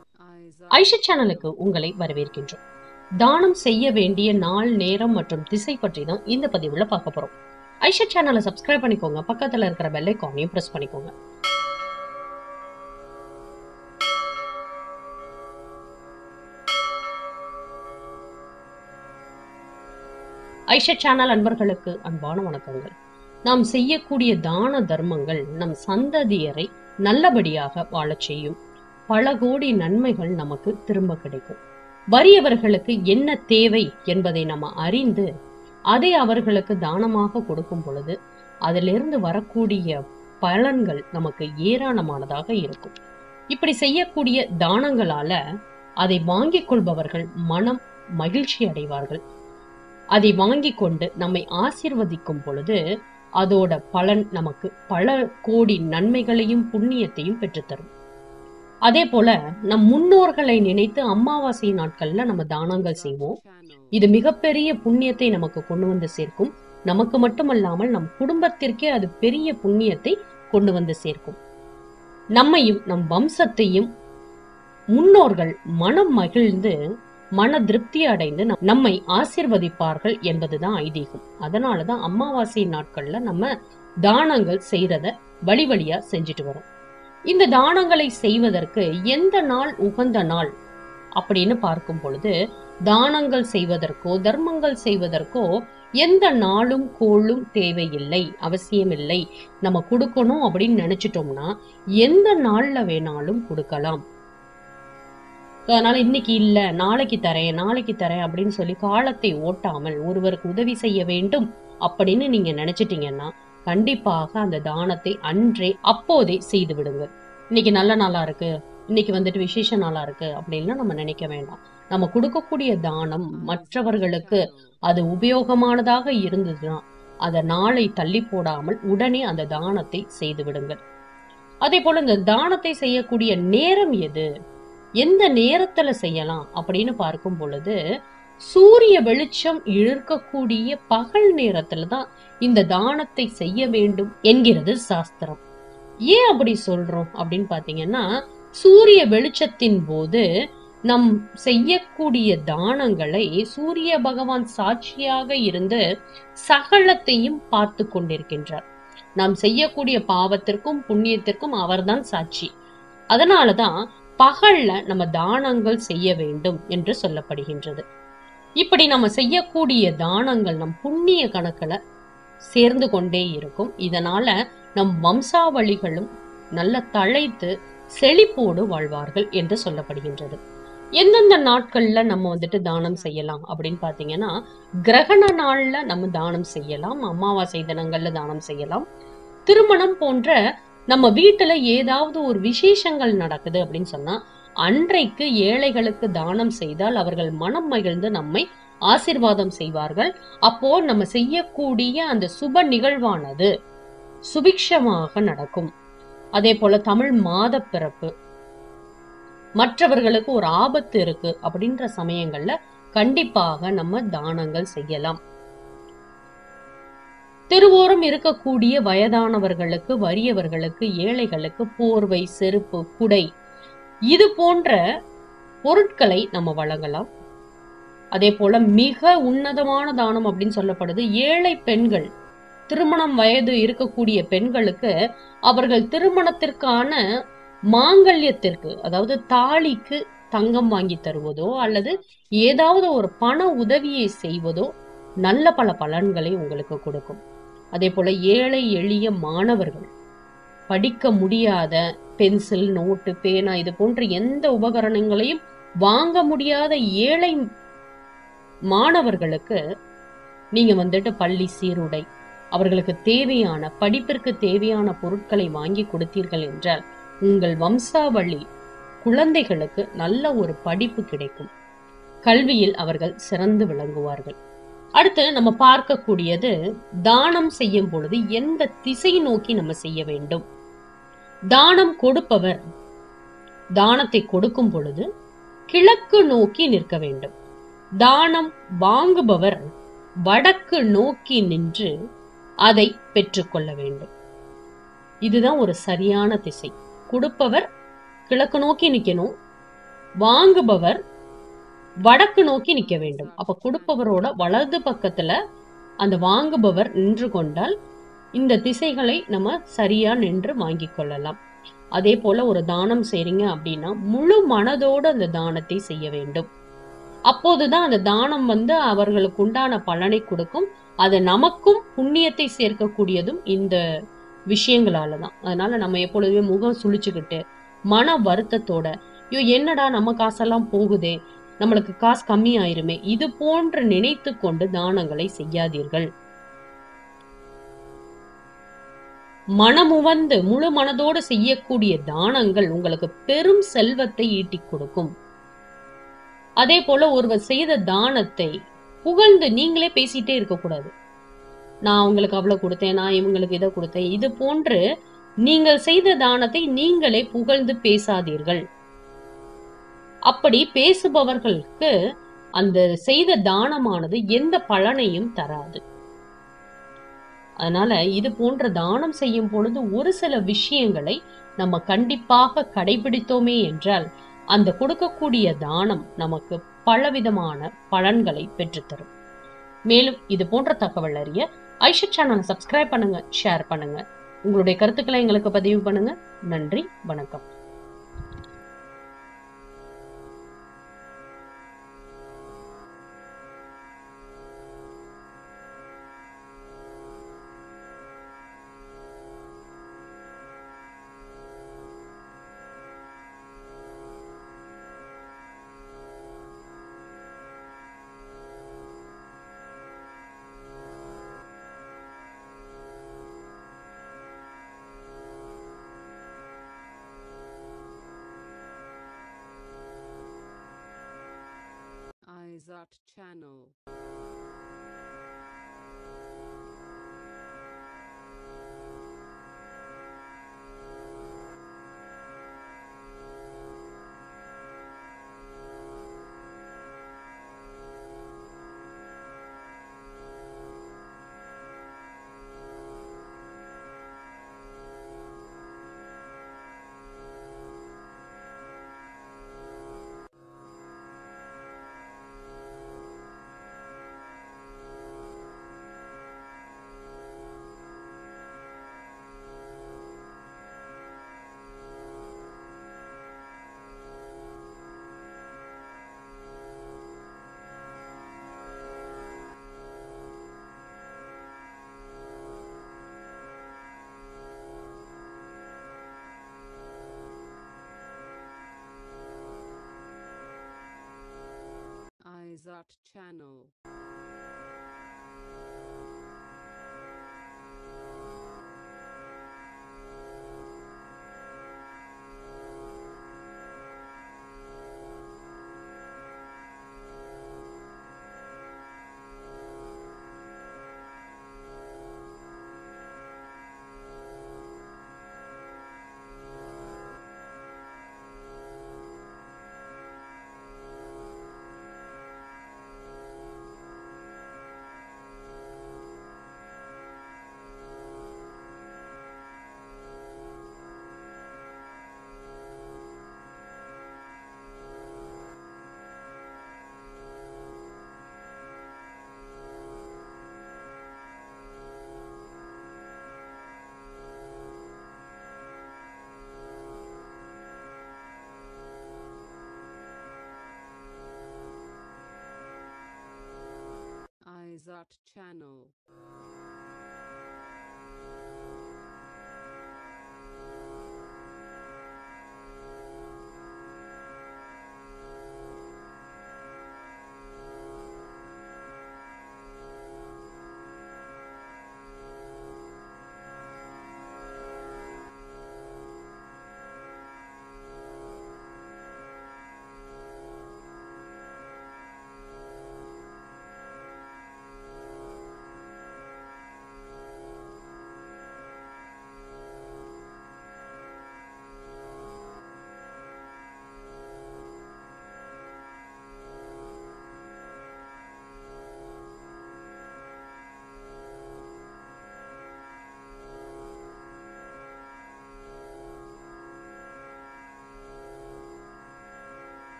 ஐஷா சேனலுக்கு உங்களை வரவேற்கின்றோம் தானம் செய்ய வேண்டிய நாள் நேரம் மற்றும் திசை பற்றி தான் இந்த பதிவுல பார்க்க போறோம் ஐஷா சேனலை சப்ஸ்கிரைப் பண்ணிக்கோங்க பக்கத்துல இருக்கிற பெல் ஐக்கானையும் பிரஸ் பண்ணிக்கோங்க ஐஷா சேனல் அன்பர்களுக்கு அன்பான வணக்கங்கள் நாம் செய்யக்கூடிய தான தர்மங்கள் நம் சந்ததியரை நல்லபடியாக வாழச் செய்யும் பல கோடி நன்மைகள் நமக்கு திரும்ப கிடைக்கும் வறியவர்களுக்கு என்ன தேவை என்பதை நம்ம அறிந்து அதை அவர்களுக்கு தானமாக கொடுக்கும் பொழுது அதிலிருந்து வரக்கூடிய பலன்கள் நமக்கு ஏராளமானதாக இருக்கும் இப்படி செய்யக்கூடிய தானங்களால அதை வாங்கிக் கொள்பவர்கள் மனம் மகிழ்ச்சி அடைவார்கள் அதை வாங்கி கொண்டு நம்மை ஆசிர்வதிக்கும் பொழுது அதோட பலன் நமக்கு பல கோடி நன்மைகளையும் புண்ணியத்தையும் பெற்றுத்தரும் அதே போல நம் முன்னோர்களை நினைத்து அமாவாசை நாட்கள்ல நம்ம தானங்கள் செய்வோம் இது மிகப்பெரிய புண்ணியத்தை நமக்கு கொண்டு வந்து சேர்க்கும் நமக்கு மட்டுமல்லாமல் நம் குடும்பத்திற்கே அது பெரிய புண்ணியத்தை கொண்டு வந்து சேர்க்கும் நம்மையும் நம் வம்சத்தையும் முன்னோர்கள் மனம் மகிழ்ந்து மன திருப்தி அடைந்து நம்- நம்மை ஆசிர்வதிப்பார்கள் என்பதுதான் ஐதீகம் அதனாலதான் அமாவாசை நாட்கள்ல நம்ம தானங்கள் செய்யறத வழி வழியா செஞ்சுட்டு வரோம் இந்த தானங்களை செய்வதற்கு எந்த நாள் உகந்த நாள் அப்படின்னு பார்க்கும் பொழுது தானங்கள் செய்வதற்கோ தர்மங்கள் செய்வதற்கோ எந்த நாளும் கோளும் தேவையில்லை அவசியமில்லை நம்ம கொடுக்கணும் அப்படின்னு நினைச்சிட்டோம்னா எந்த நாள்ல வேணாலும் கொடுக்கலாம் அதனால இன்னைக்கு இல்ல நாளைக்கு தரேன் நாளைக்கு தரேன் அப்படின்னு சொல்லி காலத்தை ஓட்டாமல் ஒருவருக்கு உதவி செய்ய வேண்டும் அப்படின்னு நீங்க நினைச்சிட்டீங்கன்னா கண்டிப்பாக அந்த தானத்தை அன்றே அப்போதே செய்து விடுங்க இன்னைக்கு நல்ல நாளா இருக்கு இன்னைக்கு வந்துட்டு விசேஷ நாளா இருக்கு அப்படின்லாம் நம்ம நினைக்க வேண்டாம் நம்ம கொடுக்கக்கூடிய தானம் மற்றவர்களுக்கு அது உபயோகமானதாக இருந்ததுன்னா அதை நாளை தள்ளி போடாமல் உடனே அந்த தானத்தை செய்து விடுங்கள் அதே போல இந்த தானத்தை செய்யக்கூடிய நேரம் எது எந்த நேரத்துல செய்யலாம் அப்படின்னு பார்க்கும் பொழுது சூரிய வெளிச்சம் இழுக்கக்கூடிய பகல் நேரத்துல தான் இந்த தானத்தை செய்ய வேண்டும் என்கிறது சாஸ்திரம் ஏன் அப்படி சொல்றோம் அப்படின்னு பாத்தீங்கன்னா சூரிய வெளிச்சத்தின் போது நம் செய்யக்கூடிய தானங்களை சூரிய பகவான் சாட்சியாக இருந்து சகலத்தையும் பார்த்து கொண்டிருக்கின்றார் நாம் செய்யக்கூடிய பாவத்திற்கும் புண்ணியத்திற்கும் அவர்தான் சாட்சி அதனாலதான் பகல்ல நம்ம தானங்கள் செய்ய வேண்டும் என்று சொல்லப்படுகின்றது இப்படி நம்ம செய்யக்கூடிய தானங்கள் நம் புண்ணிய கணக்குல சேர்ந்து கொண்டே இருக்கும் இதனால நம் வம்சாவளிகளும் நல்ல தழைத்து செழிப்போடு வாழ்வார்கள் என்று சொல்லப்படுகின்றது எந்தெந்த நாட்கள்ல நம்ம வந்துட்டு தானம் செய்யலாம் அப்படின்னு பாத்தீங்கன்னா கிரகண நாள்ல நம்ம தானம் செய்யலாம் அமாவாசை தினங்கள்ல தானம் செய்யலாம் திருமணம் போன்ற நம்ம வீட்டுல ஏதாவது ஒரு விசேஷங்கள் நடக்குது அப்படின்னு சொன்னா அன்றைக்கு ஏழைகளுக்கு தானம் செய்தால் அவர்கள் மனம் மகிழ்ந்து நம்மை ஆசிர்வாதம் செய்வார்கள் அப்போ நம்ம செய்யக்கூடிய அந்த சுப நிகழ்வானது சுபிக்ஷமாக நடக்கும் அதே போல தமிழ் மாத பிறப்பு மற்றவர்களுக்கு ஒரு ஆபத்து இருக்கு அப்படின்ற சமயங்கள்ல கண்டிப்பாக நம்ம தானங்கள் செய்யலாம் தெருவோரம் இருக்கக்கூடிய வயதானவர்களுக்கு வறியவர்களுக்கு ஏழைகளுக்கு போர்வை செருப்பு குடை இது போன்ற பொருட்களை நம்ம வழங்கலாம் அதே போல மிக உன்னதமான தானம் அப்படின்னு சொல்லப்படுது ஏழை பெண்கள் திருமணம் வயது இருக்கக்கூடிய பெண்களுக்கு அவர்கள் திருமணத்திற்கான மாங்கல்யத்திற்கு அதாவது தாலிக்கு தங்கம் வாங்கி தருவதோ அல்லது ஏதாவது ஒரு பண உதவியை செய்வதோ நல்ல பல பலன்களை உங்களுக்கு கொடுக்கும் அதே போல ஏழை எளிய மாணவர்கள் படிக்க முடியாத பென்சில் நோட்டு பேனா இது போன்ற எந்த உபகரணங்களையும் வாங்க முடியாத ஏழை மாணவர்களுக்கு நீங்க வந்துட்டு பள்ளி சீருடை அவர்களுக்கு தேவையான படிப்பிற்கு தேவையான பொருட்களை வாங்கி கொடுத்தீர்கள் என்றால் உங்கள் வம்சாவளி குழந்தைகளுக்கு நல்ல ஒரு படிப்பு கிடைக்கும் கல்வியில் அவர்கள் சிறந்து விளங்குவார்கள் அடுத்து நம்ம பார்க்கக்கூடியது தானம் செய்யும் பொழுது எந்த திசை நோக்கி நம்ம செய்ய வேண்டும் தானம் கொடுப்பவர் தானத்தை கொடுக்கும் பொழுது கிழக்கு நோக்கி நிற்க வேண்டும் தானம் வாங்குபவர் வடக்கு நோக்கி நின்று அதை பெற்றுக்கொள்ள வேண்டும் இதுதான் ஒரு சரியான திசை கொடுப்பவர் கிழக்கு நோக்கி நிக்கணும் வாங்குபவர் வடக்கு நோக்கி நிக்க வேண்டும் அப்ப கொடுப்பவரோட வலது பக்கத்துல அந்த வாங்குபவர் நின்று கொண்டால் இந்த திசைகளை நம்ம சரியா நின்று வாங்கிக் கொள்ளலாம் அதே போல ஒரு தானம் செய்றீங்க அப்படின்னா முழு மனதோடு அந்த தானத்தை செய்ய வேண்டும் அப்போதுதான் அந்த தானம் வந்து அவர்களுக்கு உண்டான பலனை கொடுக்கும் அது நமக்கும் புண்ணியத்தை சேர்க்கக்கூடியதும் இந்த விஷயங்களால தான் அதனால நம்ம எப்பொழுதுமே முகம் சுழிச்சுக்கிட்டு மன வருத்தத்தோட ஐயோ என்னடா நம்ம காசெல்லாம் போகுதே நம்மளுக்கு காசு கம்மி ஆயிருமே இது போன்று நினைத்து கொண்டு தானங்களை செய்யாதீர்கள் மனமுவந்து முழு மனதோடு செய்யக்கூடிய தானங்கள் உங்களுக்கு பெரும் செல்வத்தை ஈட்டிக் கொடுக்கும் அதே போல ஒருவர் செய்த தானத்தை புகழ்ந்து நீங்களே பேசிட்டே இருக்கக்கூடாது நான் உங்களுக்கு அவ்வளவு கொடுத்தேன் நான் இவங்களுக்கு இதை கொடுத்தேன் இது போன்று நீங்கள் செய்த தானத்தை நீங்களே புகழ்ந்து பேசாதீர்கள் அப்படி பேசுபவர்களுக்கு அந்த செய்த தானமானது எந்த பலனையும் தராது அதனால இது போன்ற தானம் செய்யும் பொழுது ஒரு சில விஷயங்களை நம்ம கண்டிப்பாக கடைபிடித்தோமே என்றால் அந்த கொடுக்கக்கூடிய தானம் நமக்கு பலவிதமான பலன்களை பெற்றுத்தரும் மேலும் இது போன்ற தகவல் அறிய ஐஷா சேனலை சப்ஸ்கிரைப் பண்ணுங்க ஷேர் பண்ணுங்க உங்களுடைய கருத்துக்களை எங்களுக்கு பதிவு பண்ணுங்க நன்றி வணக்கம் Izat Channel. Izat Channel. Izat Channel.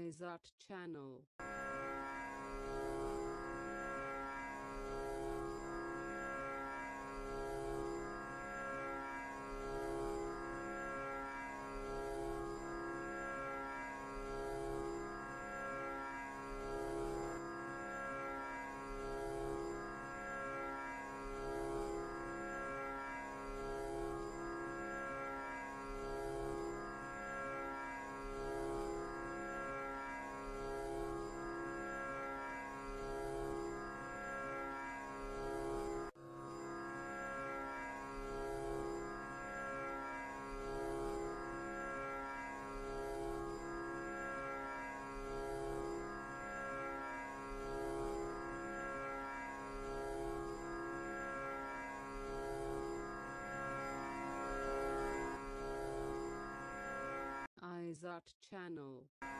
Izot Channel. Izot Channel.